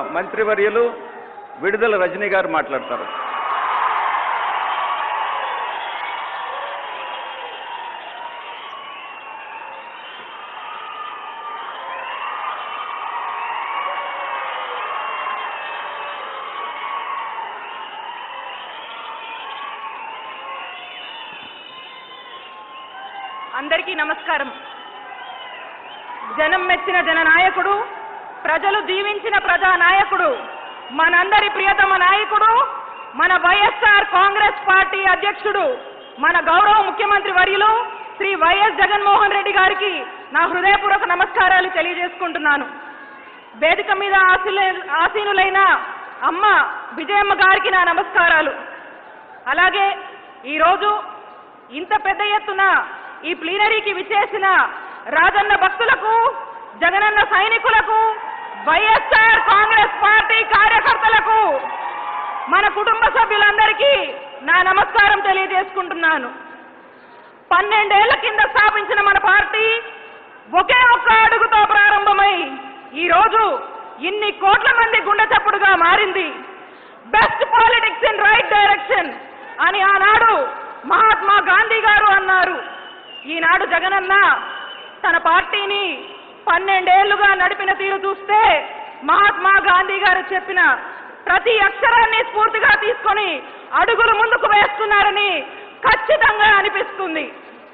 మంత్రివర్యులు విడుదల రజనీ గారు మాట్లాడతారు అందరికీ నమస్కారం జనం మెచ్చిన జననాయకుడు ప్రజలు దీవించిన ప్రజా నాయకుడు మనందరి ప్రియతమ నాయకుడు మన వైఎస్ఆర్ కాంగ్రెస్ పార్టీ అధ్యక్షుడు మన గౌరవ ముఖ్యమంత్రి వర్యులు శ్రీ వైఎస్ జగన్మోహన్ రెడ్డి గారికి నా హృదయపూర్వక నమస్కారాలు తెలియజేసుకుంటున్నాను వేదిక మీద ఆశీలే- ఆసీనులైన అమ్మ విజయమ్మ గారికి నా నమస్కారాలు అలాగే ఈరోజు ఇంత పెద్ద ఎత్తున ఈ ప్లీనరీకి విచ్చేసిన రాజన్న భక్తులకు జగనన్న సైనికులకు వైఎస్ఆర్ కాంగ్రెస్ పార్టీ కార్యకర్తలకు మన కుటుంబ సభ్యులందరికీ నా నమస్కారం తెలియజేసుకుంటున్నాను పన్నెండేళ్ల కింద స్థాపించిన మన పార్టీ ఒకే ఒక్క అడుగుతో ప్రారంభమై ఈ రోజు ఇన్ని కోట్ల మంది గుండె చప్పుడుగా మారింది best politics in right direction అని ఆనాడు మహాత్మా గాంధీ గారు అన్నారు ఈనాడు జగనన్న తన పార్టీని పన్నెండేళ్లుగా నడిపిన తీరు చూస్తే మహాత్మా గాంధీ గారు చెప్పిన ప్రతి అక్షరాన్ని స్ఫూర్తిగా తీసుకొని అడుగులు ముందుకు వేస్తున్నారని ఖచ్చితంగా అనిపిస్తుంది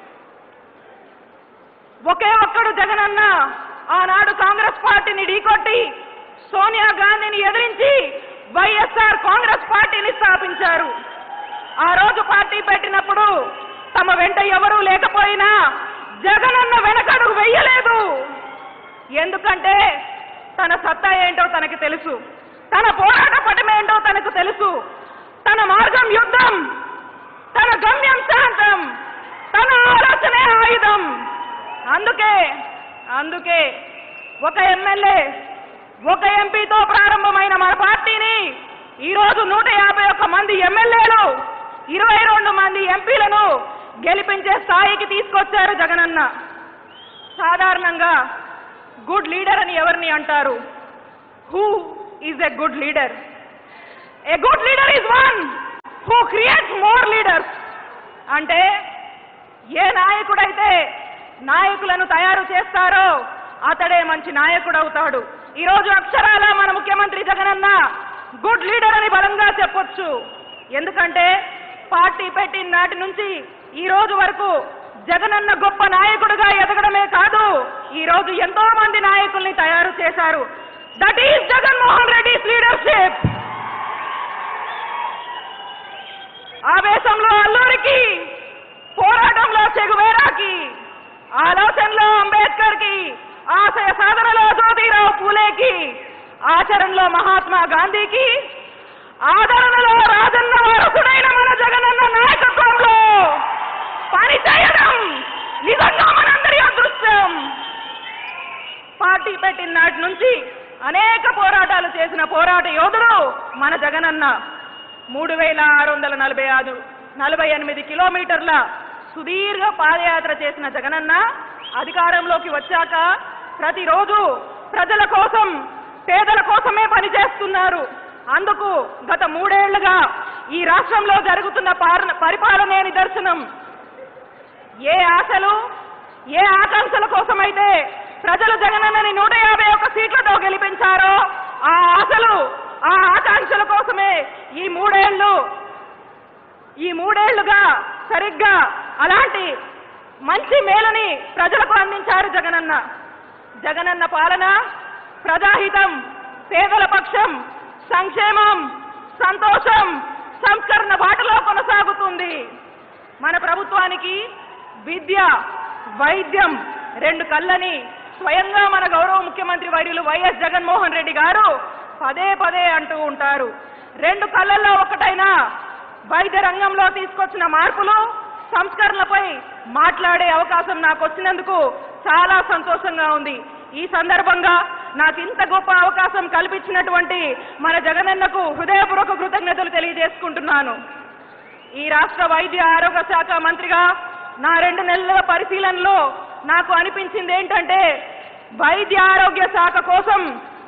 ఒకే ఒక్కడు జగనన్న ఆనాడు కాంగ్రెస్ పార్టీని ఢీకొట్టి సోనియా గాంధీని ఎదిరించి వైఎస్ఆర్ కాంగ్రెస్ పార్టీని స్థాపించారు ఆ రోజు పార్టీ పెట్టినప్పుడు తమ వెంట ఎవరూ లేకపోయినా జగనన్న వెనకడుగు వెయ్యలేదు ఎందుకంటే తన సత్తా ఏంటో తనకి తెలుసు తన పోరాట పటమేంటో తనకు తెలుసు తన మార్గం యుద్ధం తన గమ్యం శాంతం తన ఆలోచనే ఆయుధం అందుకే అందుకే ఒక ఎమ్మెల్యే ఒక ఎంపీతో ప్రారంభమైన మన పార్టీని ఈరోజు నూట యాభై ఒక్క మంది ఎమ్మెల్యేలు ఇరవై రెండు మంది ఎంపీలను గెలిపించే స్థాయికి తీసుకొచ్చారు జగనన్న సాధారణంగా గుడ్ లీడర్ అని ఎవరిని అంటారు who is a good leader a good leader is one who creates more leaders అంటే ఏ నాయకుడైతే నాయకులను తయారు చేస్తారో అతడే మంచి నాయకుడు అవుతాడు ఈరోజు అక్షరాల మన ముఖ్యమంత్రి జగనన్న గుడ్ లీడర్ అని బలంగా చెప్పొచ్చు ఎందుకంటే పార్టీ పెట్టిన నాటి నుంచి ఈ రోజు వరకు జగనన్న గొప్ప నాయకుడిగా ఎదగడమే కాదు ఈ రోజు ఎంతో మంది నాయకుల్ని తయారు చేశారు that is Jaganmohan Reddy's leadership ఆవేశంలో అల్లూరికి పోరాటంలో చెగువేరాకి ఆలోచనలో అంబేద్కర్ కి ఆశయ సాధనలో జ్యోతిరావు పూలేకి ఆచరణలో మహాత్మా గాంధీకి ఆదరణలో రాజన్న వారసుడైన మన జగనన్న నాయకత్వంలో పని చేయడం నిజంగా మనందరి అదృష్టం పార్టీ పెట్టిన నాటి నుంచి అనేక పోరాటాలు చేసిన పోరాట యోధుడు మన జగనన్న మూడు వేల ఆరు వందల నలభై ఆరు నలభై ఎనిమిది కిలోమీటర్ల సుదీర్ఘ పాదయాత్ర చేసిన జగనన్న అధికారంలోకి వచ్చాక ప్రతిరోజు ప్రజల కోసం పేదల కోసమే పనిచేస్తున్నారు అందుకు గత మూడేళ్లుగా ఈ రాష్ట్రంలో జరుగుతున్న పాలన- పరిపాలనే నిదర్శనం ఏ ఆశలు ఏ ఆకాంక్షల కోసమైతే ప్రజలు జగనన్నని నూట యాభై ఒక్క సీట్లతో గెలిపించారో ఆ ఆశలు ఆ ఆకాంక్షల కోసమే ఈ మూడేళ్లు ఈ మూడేళ్లుగా సరిగ్గా అలాంటి మంచి మేలుని ప్రజలకు అందించారు జగనన్న జగనన్న పాలన ప్రజాహితం పేదల పక్షం సంక్షేమం సంతోషం సంస్కరణ బాటలో కొనసాగుతుంది మన ప్రభుత్వానికి విద్య వైద్యం రెండు కళ్ళని స్వయంగా మన గౌరవ ముఖ్యమంత్రి వర్యులు వైఎస్ జగన్మోహన్ రెడ్డి గారు పదే పదే అంటూ ఉంటారు రెండు కళ్ళల్లో ఒకటైనా వైద్య రంగంలో తీసుకొచ్చిన మార్పులు సంస్కరణలపై మాట్లాడే అవకాశం నాకు వచ్చినందుకు చాలా సంతోషంగా ఉంది ఈ సందర్భంగా నాకు ఇంత గొప్ప అవకాశం కల్పించినటువంటి మన జగనన్నకు హృదయపూర్వక కృతజ్ఞతలు తెలియజేసుకుంటున్నాను ఈ రాష్ట్ర వైద్య ఆరోగ్య శాఖ మంత్రిగా నా రెండు నెలల పరిశీలనలో నాకు అనిపించింది ఏంటంటే వైద్య ఆరోగ్య శాఖ కోసం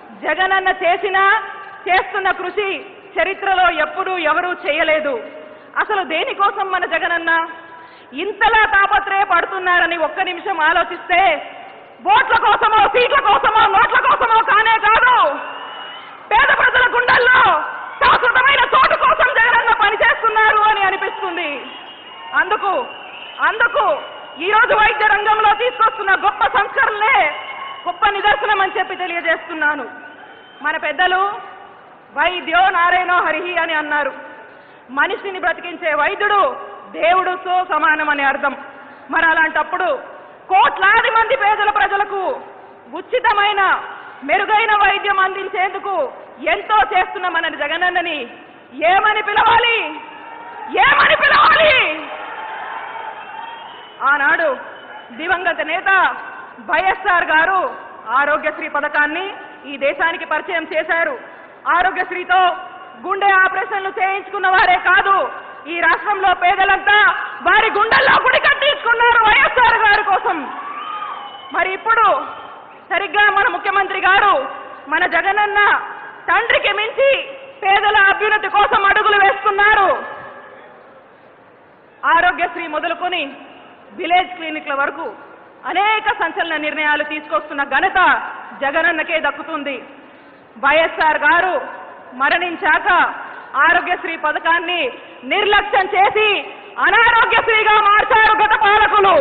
జగనన్న చేసిన చేస్తున్న కృషి చరిత్రలో ఎప్పుడూ ఎవరూ చేయలేదు అసలు దేనికోసం మన జగనన్న ఇంతలా తాపత్రయ పడుతున్నారని ఒక్క నిమిషం ఆలోచిస్తే ఓట్ల కోసమో సీట్ల కోసమో నోట్ల కోసమో కానే కాదు పేద ప్రజల గుండెల్లో శాశ్వతమైన చోటు కోసం జగనన్న పనిచేస్తున్నారు అని అనిపిస్తుంది అందుకు అందుకు ఈ రోజు వైద్య రంగంలో తీసుకొస్తున్న గొప్ప సంస్కరణలే గొప్ప నిదర్శనం అని చెప్పి తెలియజేస్తున్నాను మన పెద్దలు వైద్యో నారాయణో హరిహి అని అన్నారు మనిషిని బ్రతికించే వైద్యుడు దేవుడుతో సమానం అని అర్థం మరి అలాంటప్పుడు కోట్లాది మంది పేదల ప్రజలకు ఉచితమైన మెరుగైన వైద్యం అందించేందుకు ఎంతో చేస్తున్న మన జగనన్నని ఏమని పిలవాలి ఏమని పిలవాలి ఆనాడు దివంగత నేత వైఎస్ఆర్ గారు ఆరోగ్యశ్రీ పథకాన్ని ఈ దేశానికి పరిచయం చేశారు ఆరోగ్యశ్రీతో గుండె ఆపరేషన్లు చేయించుకున్న వారే కాదు ఈ రాష్ట్రంలో పేదలంతా వారి గుండెల్లో గుడి కట్టించుకున్నారు వైఎస్ఆర్ గారి కోసం మరి ఇప్పుడు సరిగ్గా మన ముఖ్యమంత్రి గారు మన జగనన్న తండ్రికి మించి పేదల అభ్యున్నతి కోసం అడుగులు వేస్తున్నారు ఆరోగ్యశ్రీ మొదలుకొని విలేజ్ క్లినిక్ల వరకు అనేక సంచలన నిర్ణయాలు తీసుకొస్తున్న ఘనత జగనన్నకే దక్కుతుంది వైఎస్ఆర్ గారు మరణించాక ఆరోగ్యశ్రీ పథకాన్ని నిర్లక్ష్యం చేసి అనారోగ్యశ్రీగా మార్చారు గత పాలకులు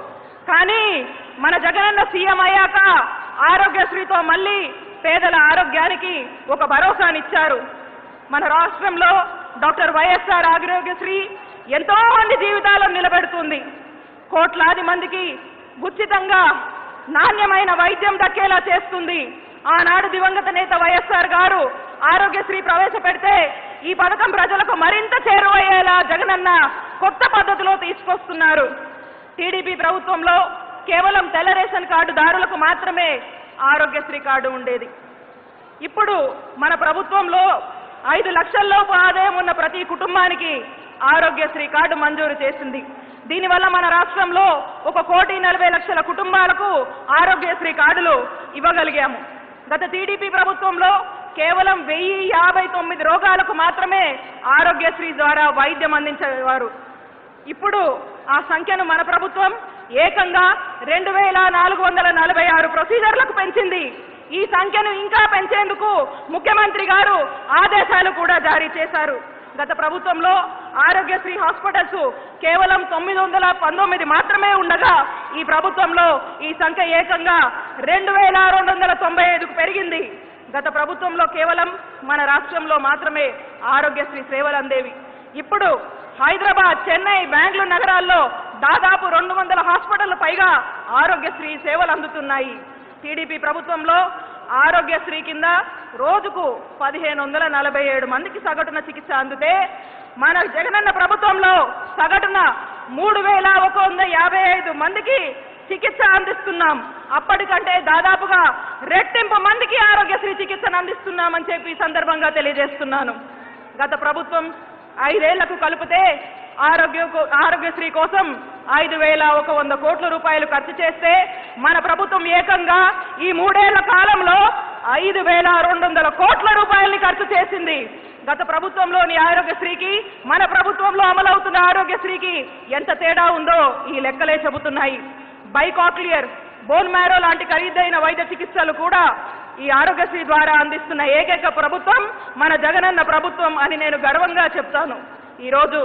కానీ మన జగనన్న సీఎం అయ్యాక ఆరోగ్యశ్రీతో మళ్ళీ పేదల ఆరోగ్యానికి ఒక భరోసానిచ్చారు మన రాష్ట్రంలో డాక్టర్ వైఎస్ఆర్ ఆరోగ్యశ్రీ ఎంతో మంది జీవితాలను నిలబెడుతుంది కోట్లాది మందికి ఉచితంగా నాణ్యమైన వైద్యం దక్కేలా చేస్తుంది ఆనాడు దివంగత నేత వైఎస్ఆర్ గారు ఆరోగ్యశ్రీ ప్రవేశపెడితే ఈ పథకం ప్రజలకు మరింత చేరువయ్యేలా జగనన్న కొత్త పద్ధతిలో తీసుకొస్తున్నారు టీడీపీ ప్రభుత్వంలో కేవలం తెల్ల రేషన్ కార్డుదారులకు మాత్రమే ఆరోగ్యశ్రీ కార్డు ఉండేది ఇప్పుడు మన ప్రభుత్వంలో ఐదు లక్షల్లోపు ఆదాయం ఉన్న ప్రతి కుటుంబానికి ఆరోగ్యశ్రీ కార్డు మంజూరు చేసింది దీనివల్ల మన రాష్ట్రంలో ఒక కోటి నలభై లక్షల కుటుంబాలకు ఆరోగ్యశ్రీ కార్డులు ఇవ్వగలిగాము గత టీడీపీ ప్రభుత్వంలో కేవలం వెయ్యి యాభై తొమ్మిది రోగాలకు మాత్రమే ఆరోగ్యశ్రీ ద్వారా వైద్యం అందించేవారు ఇప్పుడు ఆ సంఖ్యను మన ప్రభుత్వం ఏకంగా రెండు వేల నాలుగు వందల నలభై ఆరు ప్రొసీజర్లకు పెంచింది ఈ సంఖ్యను ఇంకా పెంచేందుకు ముఖ్యమంత్రి గారు ఆదేశాలు కూడా జారీ చేశారు గత ప్రభుత్వంలో ఆరోగ్యశ్రీ హాస్పిటల్స్ కేవలం తొమ్మిది వందల పంతొమ్మిది మాత్రమే ఉండగా ఈ ప్రభుత్వంలో ఈ సంఖ్య ఏకంగా రెండు వేల రెండు వందల తొంభై ఐదుకు పెరిగింది గత ప్రభుత్వంలో కేవలం మన రాష్ట్రంలో మాత్రమే ఆరోగ్యశ్రీ సేవలు అందేవి ఇప్పుడు హైదరాబాద్ చెన్నై బెంగళూరు నగరాల్లో దాదాపు రెండు వందల హాస్పిటళ్లు పైగా ఆరోగ్యశ్రీ సేవలు అందుతున్నాయి టీడీపీ ప్రభుత్వంలో ఆరోగ్యశ్రీ కింద రోజుకు పదిహేను వందల నలభై ఏడు మందికి సగటున చికిత్స అందితే మన జగనన్న ప్రభుత్వంలో సగటున మూడు వేల ఒక వంద యాభై ఐదు మందికి చికిత్స అందిస్తున్నాం అప్పటికంటే దాదాపుగా రెట్టింపు మందికి ఆరోగ్యశ్రీ చికిత్సను అందిస్తున్నామని చెప్పి ఈ సందర్భంగా తెలియజేస్తున్నాను గత ప్రభుత్వం ఐదేళ్లకు కలిపితే ఆరోగ్య ఆరోగ్యశ్రీ కోసం ఐదు వేల ఒక వంద కోట్ల రూపాయలు ఖర్చు చేస్తే మన ప్రభుత్వం ఏకంగా ఈ మూడేళ్ల కాలంలో ఐదు వేల రెండు వందల కోట్ల రూపాయలని ఖర్చు చేసింది గత ప్రభుత్వంలోని ఆరోగ్యశ్రీకి మన ప్రభుత్వంలో అమలవుతున్న ఆరోగ్యశ్రీకి ఎంత తేడా ఉందో ఈ లెక్కలే చెబుతున్నాయి బైకాక్లియర్ బోన్ మ్యారో లాంటి ఖరీదైన వైద్య చికిత్సలు కూడా ఈ ఆరోగ్యశ్రీ ద్వారా అందిస్తున్న ఏకైక ప్రభుత్వం మన జగనన్న ప్రభుత్వం అని నేను గర్వంగా చెప్తాను ఈరోజు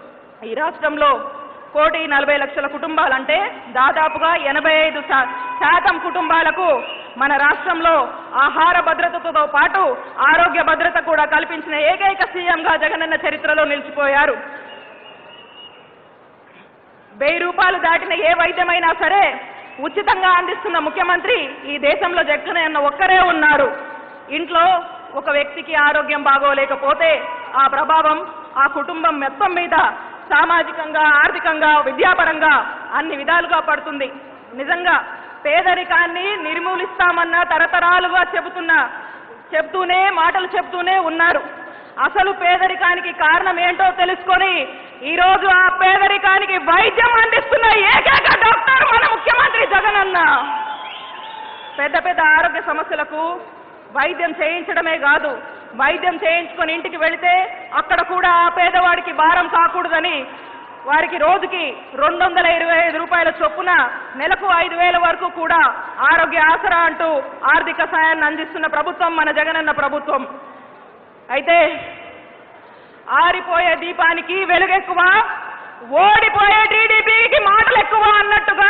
ఈ రాష్ట్రంలో కోటి నలభై లక్షల కుటుంబాలంటే దాదాపుగా ఎనభై ఐదు శా- శాతం కుటుంబాలకు మన రాష్ట్రంలో ఆహార భద్రతతో పాటు ఆరోగ్య భద్రత కూడా కల్పించిన ఏకైక సీఎంగా జగనన్న చరిత్రలో నిలిచిపోయారు వెయ్యి రూపాయలు దాటిన ఏ వైద్యమైనా సరే ఉచితంగా అందిస్తున్న ముఖ్యమంత్రి ఈ దేశంలో జగన్ అన్న ఒక్కరే ఉన్నారు ఇంట్లో ఒక వ్యక్తికి ఆరోగ్యం బాగోలేకపోతే ఆ ప్రభావం ఆ కుటుంబం మొత్తం మీద సామాజికంగా ఆర్థికంగా విద్యాపరంగా అన్ని విధాలుగా పడుతుంది నిజంగా పేదరికాన్ని నిర్మూలిస్తామన్న తరతరాలుగా చెబుతున్న చెప్తూనే మాటలు చెప్తూనే ఉన్నారు అసలు పేదరికానికి కారణం ఏంటో తెలుసుకొని ఈ రోజు ఆ పేదరికానికి వైద్యం అందిస్తున్న ఏకైక డాక్టర్ మన ముఖ్యమంత్రి జగనన్న పెద్ద పెద్ద ఆరోగ్య సమస్యలకు వైద్యం చేయించడమే కాదు వైద్యం చేయించుకొని ఇంటికి వెళితే అక్కడ కూడా ఆ పేదవాడికి భారం కాకూడదని వారికి రోజుకి రెండు వందల ఇరవై ఐదు రూపాయల చొప్పున నెలకు ఐదు వేల వరకు కూడా ఆరోగ్య ఆసరా అంటూ ఆర్థిక సాయాన్ని అందిస్తున్న ప్రభుత్వం మన జగనన్న ప్రభుత్వం అయితే ఆరిపోయే దీపానికి వెలుగెక్కువ ఓడిపోయే టీడీపీకి మాటలు ఎక్కువ అన్నట్టుగా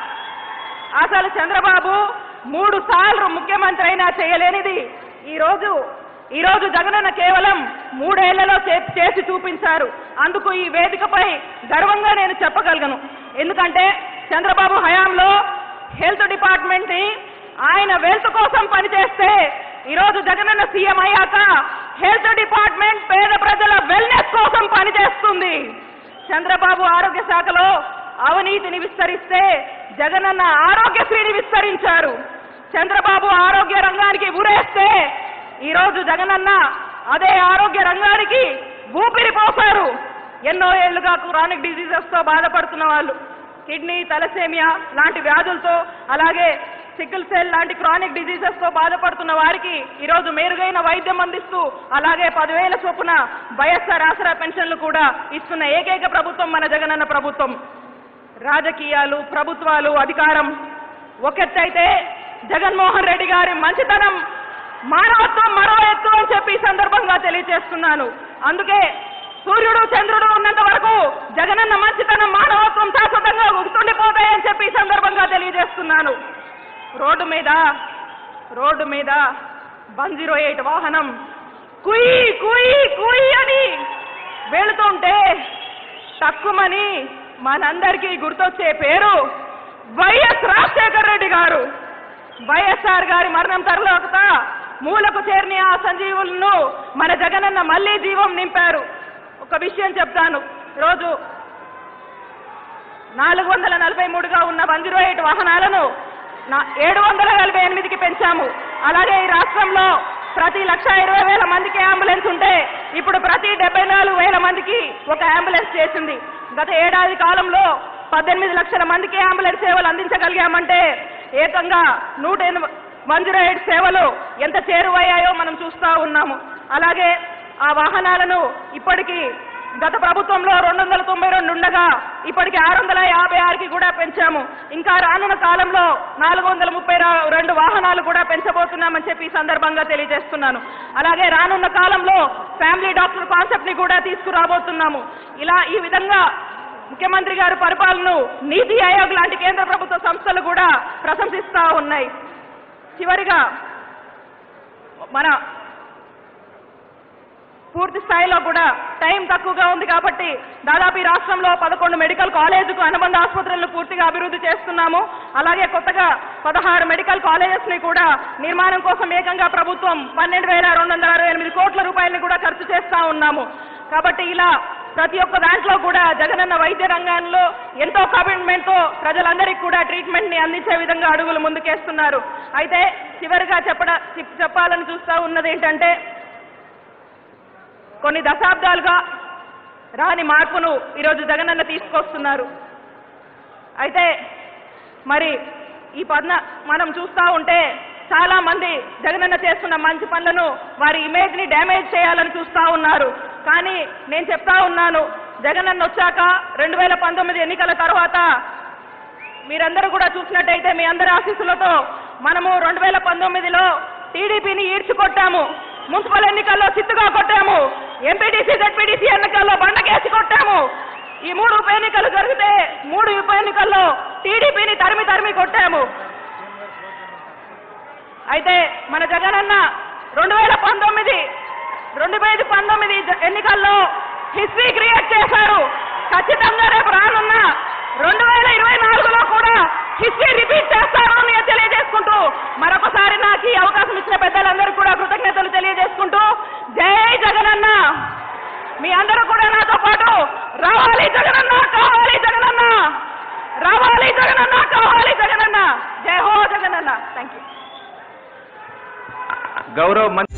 అసలు చంద్రబాబు మూడు సార్లు ముఖ్యమంత్రి అయినా చేయలేనిది ఈ రోజు ఈ రోజు జగనన్న కేవలం మూడేళ్లలో చే- చేసి చూపించారు అందుకు ఈ వేదికపై గర్వంగా నేను చెప్పగలను ఎందుకంటే చంద్రబాబు హయాంలో హెల్త్ డిపార్ట్మెంట్ ని ఆయన వెల్త్ కోసం పనిచేస్తే ఈ రోజు జగనన్న సీఎం అయ్యాక హెల్త్ డిపార్ట్మెంట్ పేద ప్రజల వెల్నెస్ కోసం పనిచేస్తుంది చంద్రబాబు ఆరోగ్య శాఖలో అవినీతిని విస్తరిస్తే జగనన్న ఆరోగ్యశ్రీని విస్తరించారు చంద్రబాబు ఆరోగ్య రంగానికి ఊరేస్తే ఈ రోజు జగనన్న అదే ఆరోగ్య రంగానికి ఊపిరి పోశారు ఎన్నో ఏళ్లుగా క్రానిక్ డిజీజెస్ తో బాధపడుతున్న వాళ్ళు కిడ్నీ తలసేమియా లాంటి వ్యాధులతో అలాగే సికిల్ సెల్ లాంటి క్రానిక్ డిజీజెస్ తో బాధపడుతున్న వారికి ఈ రోజు మెరుగైన వైద్యం అందిస్తూ అలాగే పదివేల చొప్పున వైఎస్ఆర్ ఆసరా పెన్షన్లు కూడా ఇస్తున్న ఏకైక ప్రభుత్వం మన జగనన్న ప్రభుత్వం రాజకీయాలు ప్రభుత్వాలు అధికారం ఒకెత్తైతే జగన్మోహన్ రెడ్డి గారి మంచితనం మానవత్వం మరో ఎత్తు అని చెప్పి ఈ సందర్భంగా తెలియజేస్తున్నాను అందుకే సూర్యుడు చంద్రుడు ఉన్నంత వరకు జగనన్న మంచితనం మానవత్వం శాశ్వతంగా గుర్తుండిపోతాయని చెప్పి ఈ సందర్భంగా తెలియజేస్తున్నాను రోడ్డు మీద రోడ్డు మీద వన్ జీరో ఎయిట్ వాహనం కుయి కుయి కుయి అని వెళుతుంటే తక్కువని మనందరికీ గుర్తొచ్చే పేరు వైఎస్ రాజశేఖర రెడ్డి గారు వైఎస్ఆర్ గారి మరణం తర్వాత మూలకు చేరిన ఆ సంజీవులను మన జగనన్న మళ్లీ జీవం నింపారు ఒక విషయం చెప్తాను రోజు నాలుగు వందల నలభై మూడుగా ఉన్న వన్ జీరో ఎయిట్ వాహనాలను నా- ఏడు వందల నలభై ఎనిమిదికి పెంచాము అలాగే ఈ రాష్ట్రంలో ప్రతి లక్ష ఇరవై వేల మందికి అంబులెన్స్ ఉంటే ఇప్పుడు ప్రతి డెబ్బై నాలుగు వేల మందికి ఒక అంబులెన్స్ చేసింది గత ఏడాది కాలంలో పద్దెనిమిది లక్షల మందికి అంబులెన్స్ సేవలు అందించగలిగామంటే ఏకంగా నూట ఎనిమిది వన్ జీరో ఎయిట్ సేవలు ఎంత చేరువయ్యాయో మనం చూస్తా ఉన్నాము అలాగే ఆ వాహనాలను ఇప్పటికీ గత ప్రభుత్వంలో రెండు వందల తొంభై రెండు ఉండగా ఇప్పటికి ఆరు వందల యాభై ఆరుకి కూడా పెంచాము ఇంకా రానున్న కాలంలో నాలుగు వందల ముప్పై రా- రెండు వాహనాలు కూడా పెంచబోతున్నామని చెప్పి ఈ సందర్భంగా తెలియజేస్తున్నాను అలాగే రానున్న కాలంలో ఫ్యామిలీ డాక్టర్ కాన్సెప్ట్ ని కూడా తీసుకురాబోతున్నాము ఇలా ఈ విధంగా ముఖ్యమంత్రి గారి పరిపాలనను నీతి ఆయోగ్ లాంటి కేంద్ర ప్రభుత్వ సంస్థలు కూడా ప్రశంసిస్తా ఉన్నాయి చివరిగా మన పూర్తి స్థాయిలో కూడా టైం తక్కువగా ఉంది కాబట్టి దాదాపు ఈ రాష్ట్రంలో పదకొండు మెడికల్ కాలేజీకు అనుబంధ ఆసుపత్రులను పూర్తిగా అభివృద్ధి చేస్తున్నాము అలాగే కొత్తగా పదహారు మెడికల్ కాలేజెస్ ని కూడా నిర్మాణం కోసం ఏకంగా ప్రభుత్వం పన్నెండు వేల రెండు వందల అరవై ఎనిమిది కోట్ల రూపాయలని కూడా ఖర్చు చేస్తా ఉన్నాము కాబట్టి ఇలా ప్రతి ఒక్క దాంట్లో కూడా జగనన్న వైద్య రంగంలో ఎంతో కమిట్మెంట్ తో ప్రజలందరికీ కూడా ట్రీట్మెంట్ ని అందించే విధంగా అడుగులు ముందుకేస్తున్నారు అయితే చివరిగా చెప్పడ చెప్- చెప్పాలని చూస్తా ఉన్నది ఏంటంటే కొన్ని దశాబ్దాలుగా రాని మార్పును ఈరోజు జగనన్న తీసుకొస్తున్నారు అయితే మరి ఈ పద్న మనం చూస్తా ఉంటే చాలా మంది జగనన్న చేస్తున్న మంచి పనులను వారి ఇమేజ్ ని డ్యామేజ్ చేయాలని చూస్తా ఉన్నారు కానీ నేను చెప్తా ఉన్నాను జగనన్న వచ్చాక రెండు వేల పంతొమ్మిది ఎన్నికల తర్వాత మీరందరూ కూడా చూసినట్టయితే మీ అందరి ఆశీస్సులతో మనము రెండు వేల పంతొమ్మిదిలో టీడీపీని ఈడ్చుకొట్టాము మున్సిపల్ ఎన్నికల్లో చిత్తుగా కొట్టాము ఎంపీటీసీ జెడ్పీటీసీ ఎన్నికల్లో బండకేసి కొట్టాము ఈ మూడు ఉప ఎన్నికలు జరిగితే మూడు ఉప ఎన్నికల్లో టీడీపీని తరిమి తరిమి కొట్టాము అయితే మన జగనన్న రెండు వేల పంతొమ్మిది రెండు వేల పంతొమ్మిది జ- ఎన్నికల్లో హిస్టరీ క్రియేట్ చేశారు ఖచ్చితంగా రేపు రానున్న రెండు వేల ఇరవై నాలుగులో కూడా హిస్టరీ రిపీట్ చేస్తారు అని నేను తెలియజేసుకుంటూ మరొకసారి నాకు ఈ అవకాశం ఇచ్చిన పెద్దలందరూ కూడా కృతజ్ఞతలు తెలియజేసుకుంటూ జై జగనన్న మీ అందరూ కూడా నాతో పాటు రావాలి జగనన్న కావాలి జగనన్న రావాలి జగనన్న కావాలి జగనన్న జై హో జగనన్న థ్యాంక్ యూ గౌరవ మంత్రి